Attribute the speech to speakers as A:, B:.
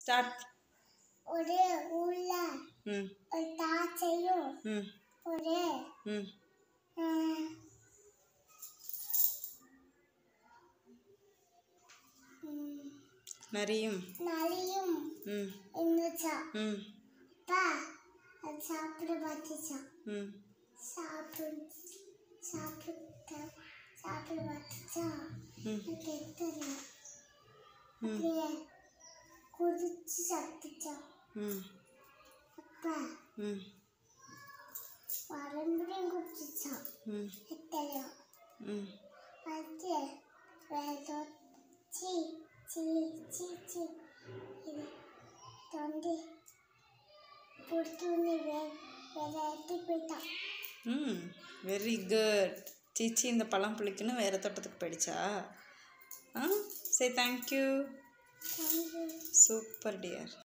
A: start
B: ஒரு ஊர்ல
A: ம்
B: ஒரு தாச்சையும்
A: ம்
B: ஒரு
A: ம்
B: ஆஹ், ம்,
A: நரியும்
B: நரியும்
A: ம்
B: இருந்துச்சா
A: ம்
B: அப்பா அது சாப்பிட பார்த்துச்சான்
A: ம்
B: சாப்பிடு சாப்பிட்ட சாப்பிட பார்த்துச்சா
A: ம்
B: கெட்டல
A: ம்
B: அப்படியே குதிச்சு சாப்பிட்டுச்சான்
A: ம்
B: அப்பா
A: ம்
B: மறுபடியும் குடிச்சிச்சான்
A: ம்
B: கெட்டலையும்
A: ம்
B: அது வேற சி சி சி சி இது தொண்டி புடிச்சு வே வேற இடத்துக்கு போயிட்டான்
A: ம் வெரி குட் சீச்சி இந்த பழம் புளிக்குன்னு வேறு தோட்டத்துக்கு போயிடுச்சா ஆ சரி தேங்க்யூ
B: தேங்க்யூ
A: சூப்பர் டியர்